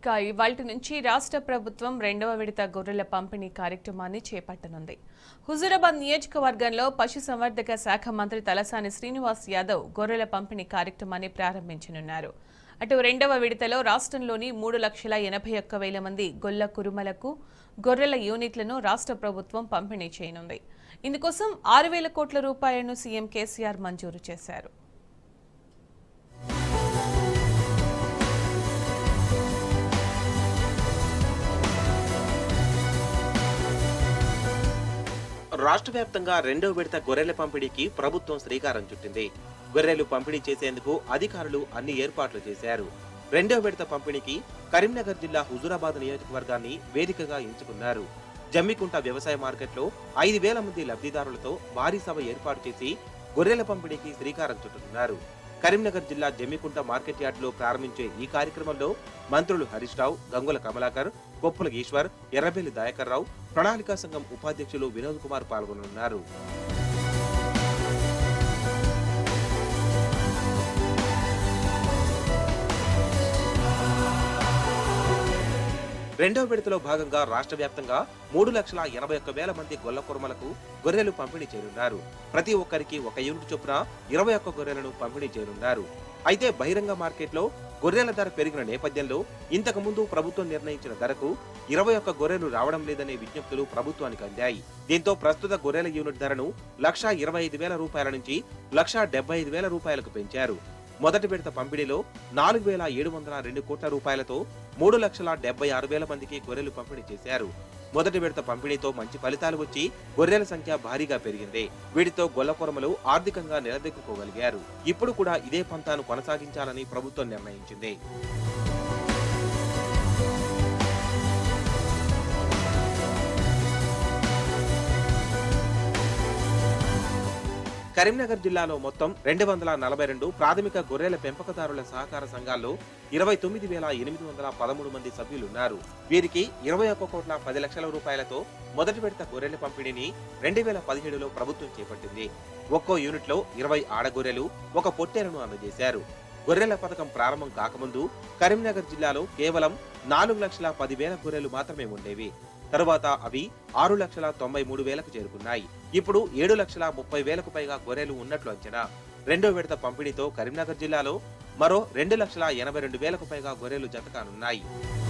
ఇక ఇవాళ నుంచి రాష్ట్ర ప్రభుత్వం రెండవ విడత గొర్రెల పంపిణీ కార్యక్రమాన్ని చేపట్టనుంది హుజూరాబాద్ నియోజకవర్గంలో పశుసంవర్ధక శాఖ మంత్రి తలసాని శ్రీనివాస్ యాదవ్ గొర్రెల పంపిణీ కార్యక్రమాన్ని ప్రారంభించనున్నారు అటు రెండవ విడతలో రాష్ట్రంలోని మూడు లక్షల ఎనభై ఒక్క వేల మంది గొల్ల కురుమలకు గొర్రెల యూనిట్లను రాష్ట్ర ప్రభుత్వం పంపిణీ చేయనుంది ఇందుకోసం ఆరు వేల కోట్ల రూపాయలను సీఎం కేసీఆర్ మంజూరు చేశారు రాష్ట్ర వ్యాప్తంగా రెండో విడత గొర్రెల పంపిణీకి ప్రభుత్వం శ్రీకారం చుట్టింది గొర్రెలు పంపిణీ చేసేందుకు అధికారులు అన్ని ఏర్పాట్లు చేశారు రెండో విడత పంపిణీకి కరీంనగర్ జిల్లా హుజూరాబాద్ నియోజకవర్గాన్ని వేదికగా ఎంచుకున్నారు జమ్మికుంట వ్యవసాయ మార్కెట్లో ఐదు వేల మంది లబ్ధిదారులతో భారీ సభ ఏర్పాటు చేసి గొర్రెల పంపిణీకి శ్రీకారం చుట్టుతున్నారు కరీంనగర్ జిల్లా జమ్మికుంట మార్కెట్ యార్డులో ప్రారంభించే ఈ కార్యక్రమంలో మంత్రులు హరీష్ రావు గంగుల కమలాకర్ కొప్పుల ఈశ్వర్ ఎర్రబెల్లి దయాకర్ రావు ప్రణాళికా సంఘం ఉపాధ్యక్షులు వినోద్ కుమార్ పాల్గొనున్నారు రెండో విడతలో భాగంగా రాష్ట్ర వ్యాప్తంగా మూడు లక్షల ఎనభై ఒక్క వేల మంది గొల్ల కుర్మలకు గొర్రెలు పంపిణీ చేయనున్నారు ప్రతి ఒక్కరికి ఒక యూనిట్ చొప్పున ఇరవై ఒక్క గొర్రెలను పంపిణీ చేయనున్నారు అయితే బహిరంగ మార్కెట్లో గొర్రెల ధర పెరిగిన నేపథ్యంలో ఇంతకు ముందు ప్రభుత్వం నిర్ణయించిన ధరకు ఇరవై ఒక్క గొర్రెలు రావడం లేదనే విజ్ఞప్తులు ప్రభుత్వానికి అందాయి దీంతో ప్రస్తుత గొర్రెల యూనిట్ ధరను లక్షా ఇరవై ఐదు వేల రూపాయల నుంచి లక్షా డెబ్బై ఐదు వేల రూపాయలకు పెంచారు మొదటి విడత పంపిణీలో నాలుగు వేల ఏడు వందల రెండు కోట్ల రూపాయలతో మూడు లక్షల డెబ్బై ఆరు వేల మందికి గొర్రెలు పంపిణీ చేశారు మొదటి విడత పంపిణీతో మంచి ఫలితాలు వచ్చి గొర్రెల సంఖ్య భారీగా పెరిగింది వీటితో గొల్లకొరమలు ఆర్థికంగా నిలదొక్కుకోగలిగారు ఇప్పుడు కూడా ఇదే పంతాను కొనసాగించాలని ప్రభుత్వం నిర్ణయించింది కరీంనగర్ జిల్లాలో మొత్తం రెండు వందల నలభై రెండు ప్రాథమిక గొర్రెల పెంపకదారుల సహకార సంఘాల్లో ఇరవై తొమ్మిది వేల ఎనిమిది వందల పదమూడు మంది సభ్యులున్నారు వీరికి ఇరవై ఒక్క కోట్ల పది లక్షల రూపాయలతో మొదటి విడత గొర్రెల పంపిణీని రెండు వేల పదిహేడులో ప్రభుత్వం చేపట్టింది ఒక్కో యూనిట్లో ఇరవై ఆడగొర్రెలు ఒక పొట్టేలను అందజేశారు గొర్రెల పథకం ప్రారంభం కాకముందు కరీంనగర్ జిల్లాలో కేవలం నాలుగు లక్షల పది వేల గొర్రెలు మాత్రమే ఉండేవి తరువాత అవి ఆరు లక్షల తొంభై మూడు వేలకు చేరుకున్నాయి ఇప్పుడు ఏడు లక్షల ముప్పై వేలకు పైగా గొర్రెలు ఉన్నట్లు అంచనా రెండో విడత పంపిణీతో కరీంనగర్ జిల్లాలో మరో రెండు లక్షల ఎనభై రెండు వేలకు పైగా గొర్రెలు జతకానున్నాయి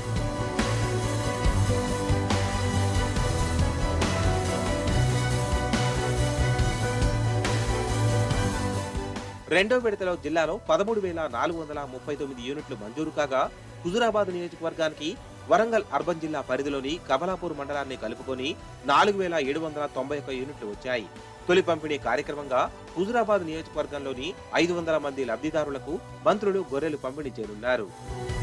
రెండో విడతలో జిల్లాలో పదమూడు వేల నాలుగు వందల ముప్పై తొమ్మిది యూనిట్లు మంజూరు కాగా హుజురాబాద్ నియోజకవర్గానికి వరంగల్ అర్బన్ జిల్లా పరిధిలోని కమలాపూర్ మండలాన్ని కలుపుకొని నాలుగు వేల ఏడు వందల తొంభై ఒక్క యూనిట్లు వచ్చాయి తొలి పంపిణీ కార్యక్రమంగా హుజురాబాద్ నియోజకవర్గంలోని ఐదు వందల మంది లబ్ధిదారులకు మంత్రులు గొర్రెలు పంపిణీ చేయనున్నారు